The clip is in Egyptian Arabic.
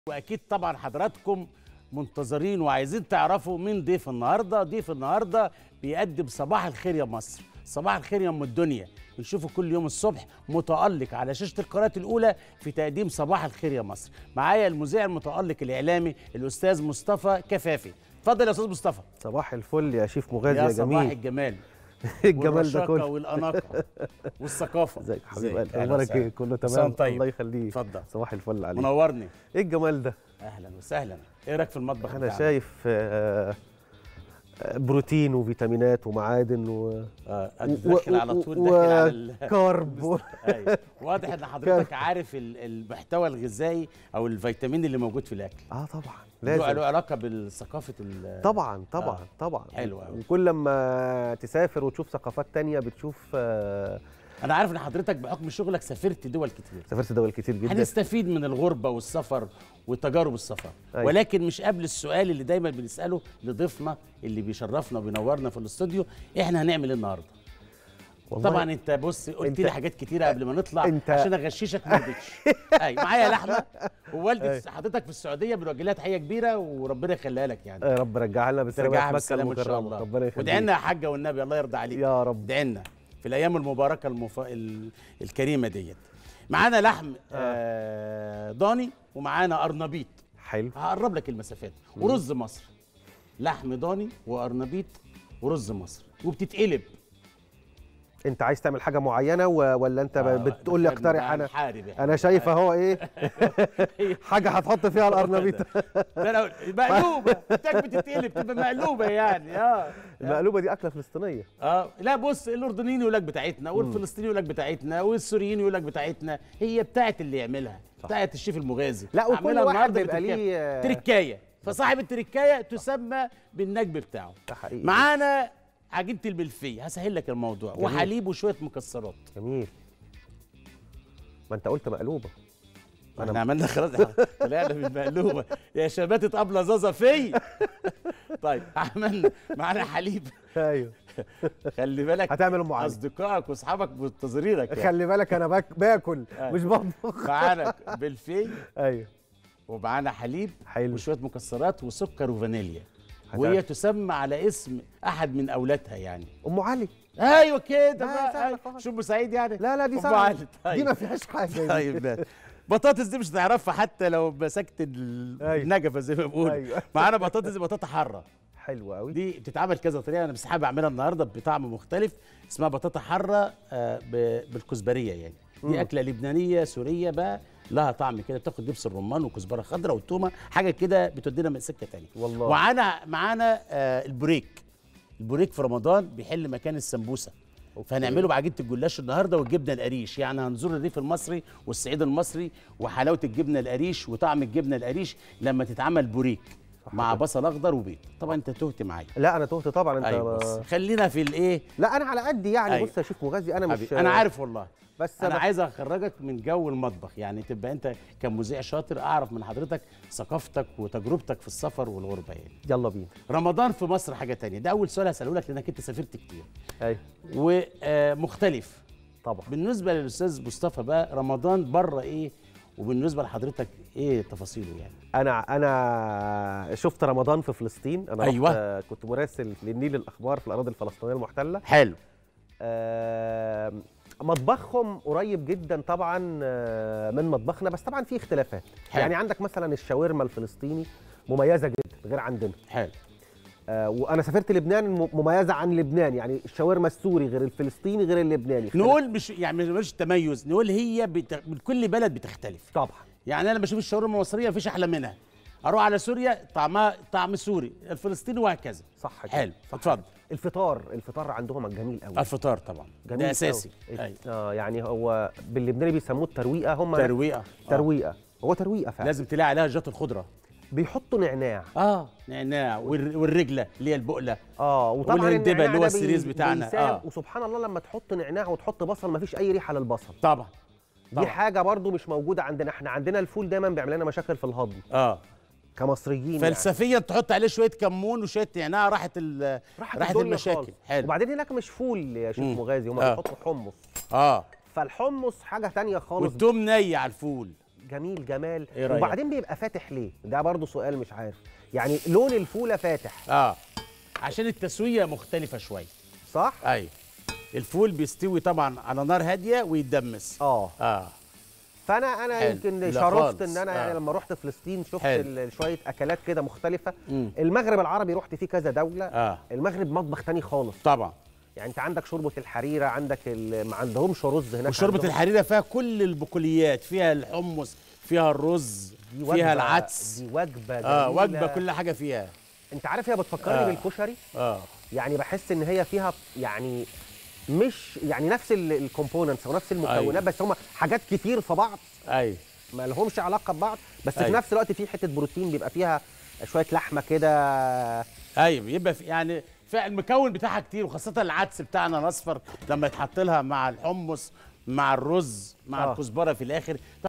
واكيد طبعا حضراتكم منتظرين وعايزين تعرفوا مين ضيف النهارده ضيف النهارده بيقدم صباح الخير يا مصر صباح الخير يا ام الدنيا بنشوفه كل يوم الصبح متالق على شاشه القناه الاولى في تقديم صباح الخير يا مصر معايا المذيع المتالق الاعلامي الاستاذ مصطفى كفافي اتفضل يا استاذ مصطفى صباح الفل يا شيف مغازي يا يا صباح جميل الجمال الجمال ده والرشاقة كله والاناقه والثقافه ازيك يا حبيب ازيك؟ قلبي أهلا اخبارك وسهلا. ايه كله حسام تمام طيب. الله يخليك اتفضل صباح الفل عليك منورني ايه الجمال ده اهلا وسهلا ايه رايك في المطبخ انا بتاعنا؟ شايف آه، آه، بروتين وفيتامينات ومعادن و... اه و- داخل على و- طول و- داخل على ال... كارب و- أيوة. واضح ان حضرتك عارف ال- المحتوى الغذائي او الفيتامين اللي موجود في الاكل اه طبعا له له لازم علاقه بالثقافه ال- طبعا طبعا آه. طبعا حلو أوي. وكل لما تسافر وتشوف ثقافات تانية بتشوف آه، انا عارف ان حضرتك بحكم شغلك سافرت دول كتير سافرت دول كتير جدا هنستفيد من الغربه والسفر وتجارب السفر أيوة. ولكن مش قبل السؤال اللي دايما بنساله لضيفنا اللي بيشرفنا وبينورنا في الاستوديو احنا هنعمل ايه النهارده والله طبعا انت بص قلت أنت- لي حاجات كتيره قبل ما نطلع أنت- عشان اغششك ما رضيتش ايوه معايا لحمه ووالده أيوة. حضرتك في السعوديه بنوجه لها تحيه كبيره وربنا يخليها لك يعني يا رب رجعها لنا بالسلامه ترجعها في مكه بالسلامه ان شاء المكرمه الله ربنا يخليك وادعي لنا يا حاجه والنبي الله يرضى عليك يا رب ادعي لنا في الايام المباركه المف... ال... الكريمه ديت معانا لحم آه ضاني ومعانا ارنبيط حلو هقرب لك المسافات ورز مصر لحم ضاني وارنبيط ورز مصر وبتتقلب انت عايز تعمل حاجه معينه و... ولا انت آه، بتقول لي ده اقترح انا هنحارب إحنا. انا شايف اهو ايه حاجه هتحط فيها القرنبيط ده انا مقلوبه بتاعك بتتقلب تبقى مقلوبه يعني اه المقلوبه دي اكله فلسطينيه اه لا بص الاردنيين يقول لك بتاعتنا والفلسطينيين يقول لك بتاعتنا والسوريين يقول لك بتاعتنا هي بتاعت اللي يعملها بتاعت الشيف المغازي لا وكل أعملها واحد النهاردة بيبقى بتركاية. ليه آه، تركايه فصاحب التركايه تسمى بالنجم بتاعه ده حقيقي معانا عجينه الملفيه هسهل لك الموضوع جميل. وحليب وشويه مكسرات جميل ما انت قلت مقلوبه احنا عملنا خلاص طلعنا من مقلوبه يا شباتة ابله زازا في طيب عملنا معانا حليب ايوه خلي بالك هتعمل ام علي اصدقائك واصحابك منتظرينك يعني. خلي بالك انا باك باكل أيوة. مش بطبخ معانا بالفي ايوه ومعانا حليب حلو وشويه مكسرات وسكر وفانيليا هتعمل. وهي تسمى على اسم احد من اولادها يعني ام علي ايوه كده لا، بقى سهلة أيوة. خالص. شو ابو سعيد يعني لا لا دي أم سهله علي. دي طيب. ما فيهاش حاجه طيب ماشي. بطاطس دي مش هتعرفها حتى لو مسكت ال- أيوة. النجفه زي ما بقول أيوة. معانا بطاطس بطاطا حاره حلوه قوي دي بتتعمل كذا طريقه انا بس حابب اعملها النهارده بطعم مختلف اسمها بطاطا حاره آه، ب- بالكزبريه يعني مم. دي اكله لبنانيه سوريه بقى لها طعم كده بتاخد دبس الرمان وكزبره خضراء وتومه حاجه كده بتودينا من سكه تانية والله ومعانا معانا آه، البوريك البوريك في رمضان بيحل مكان السمبوسه أوكي. فهنعمله بعجينه الجلاش النهارده والجبنه القريش يعني هنزور الريف المصري والصعيد المصري وحلاوه الجبنه القريش وطعم الجبنه القريش لما تتعمل بوريك صح مع كده. بصل اخضر وبيض طبعا انت تهت معايا لا انا تهت طبعا انت ايوه بص خلينا في الايه لا انا على قد يعني أيوة. بص يا شيف مغازي انا مش حبيبي انا عارف والله بس انا بس- عايز اخرجك من جو المطبخ يعني تبقى انت كمذيع شاطر اعرف من حضرتك ثقافتك وتجربتك في السفر والغربه يعني يلا بينا رمضان في مصر حاجه تانية ده اول سؤال هساله لك لانك انت سافرت كتير ايوه ومختلف طبعا بالنسبه للاستاذ مصطفى بقى رمضان بره ايه وبالنسبه لحضرتك ايه تفاصيله يعني انا انا شفت رمضان في فلسطين انا أيوة. رحت كنت مراسل للنيل الاخبار في الاراضي الفلسطينيه المحتله حلو آم، مطبخهم قريب جدا طبعا آه، من مطبخنا بس طبعا في اختلافات حلو. يعني عندك مثلا الشاورما الفلسطيني مميزه جدا غير عندنا حلو آه، وانا سافرت لبنان م- مميزه عن لبنان يعني الشاورما السوري غير الفلسطيني غير اللبناني نقول مش يعني مش تميز نقول هي بت... من كل بلد بتختلف طبعا يعني انا بشوف الشاورما المصريه مفيش احلى منها اروح على سوريا طعمها طعم سوري الفلسطيني وهكذا صح كده حلو صح اتفضل الفطار الفطار عندهم جميل قوي الفطار طبعا جميل ده اساسي قوي. أيوة. اه يعني هو باللبناني بيسموه الترويقه هم ترويقه آه. ترويقه هو ترويقه فعلا لازم تلاقي عليها جات الخضره بيحطوا نعناع اه نعناع والر- والرجله اللي هي البقله اه وطبعا والهندبة النعناع اللي هو ده السريز بي- بتاعنا، بيساعد- آه. وسبحان الله لما تحط نعناع وتحط بصل مفيش اي ريحه للبصل طبعا دي طبعا. حاجه برضو مش موجوده عندنا احنا عندنا الفول دايما بيعمل لنا مشاكل في الهضم اه كمصريين يعني. فلسفيا تحط عليه شويه كمون وشويه نعناع راحت ال راحت, راحت الدنيا المشاكل خالص. حلو وبعدين هناك مش فول يا شيخ مم. مغازي هم آه. بيحطوا حمص اه فالحمص حاجه تانية خالص والتوم ني على الفول جميل جمال إيه رأيك؟ وبعدين بيبقى فاتح ليه ده برضو سؤال مش عارف يعني لون الفوله فاتح اه عشان التسويه مختلفه شويه صح ايوه الفول بيستوي طبعا على نار هاديه ويتدمس اه اه فانا انا حلو. يمكن لا شرفت خالص. ان انا يعني آه. لما رحت فلسطين شفت حلو. ال- شويه اكلات كده مختلفه مم. المغرب العربي رحت فيه كذا دوله اه المغرب مطبخ تاني خالص طبعا يعني انت عندك شوربه الحريره عندك ال- ما عندهمش رز هناك وشوربه عندهم- الحريره فيها كل البقوليات فيها الحمص فيها الرز دي فيها وجبة- العدس دي وجبه اه جميلة. وجبه كل حاجه فيها انت عارف هي بتفكرني آه. بالكشري اه يعني بحس ان هي فيها يعني مش يعني نفس الكومبوننتس او نفس المكونات أيوة. بس هم حاجات كتير في بعض ايوه ما لهمش علاقه ببعض بس في أيوة. نفس الوقت في حته بروتين بيبقى فيها شويه لحمه كده ايوه يبقى في يعني في المكون بتاعها كتير وخاصه العدس بتاعنا الاصفر لما يتحط لها مع الحمص مع الرز مع آه. الكزبره في الاخر